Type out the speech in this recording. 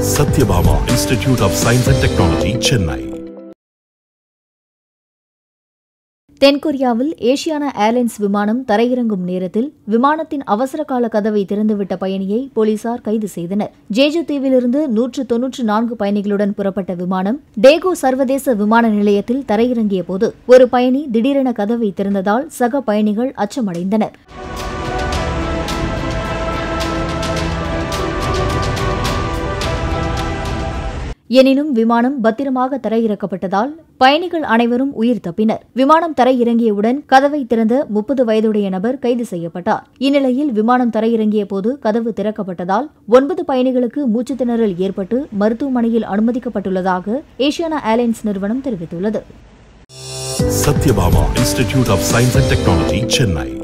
Satyabama Institute of Science and Technology, Chennai. தென்கொரியாவில் ஏசியானா airlines விமானம் தரையிறங்கும் நேரத்தில் விமானத்தின் அவசரகால கதவை திறந்துவிட்ட பயணியை போலீசார் கைது செய்தனர் ஜேஜு தீவிலிருந்து நூற்று தொன்னூற்று நான்கு பயணிகளுடன் புறப்பட்ட விமானம் டேகோ சர்வதேச விமான நிலையத்தில் தரையிறங்கிய போது ஒரு பயணி திடீரென கதவை திறந்ததால் சக பயணிகள் அச்சமடைந்தனர் எனினும் விமானம் பத்திரமாக தரையிறக்கப்பட்டதால் பயணிகள் அனைவரும் உயிர் தப்பினர் விமானம் தரையிறங்கியவுடன் கதவை திறந்த முப்பது வயதுடைய நபர் கைது செய்யப்பட்டார் இந்நிலையில் விமானம் தரையிறங்கிய போது கதவு திறக்கப்பட்டதால் ஒன்பது பயணிகளுக்கு மூச்சுத் திணறல் ஏற்பட்டு மருத்துவமனையில் அனுமதிக்கப்பட்டுள்ளதாக ஏசியானா ஏர்லைன்ஸ் நிறுவனம் தெரிவித்துள்ளது Satyabama Institute of Science and Technology, Chennai.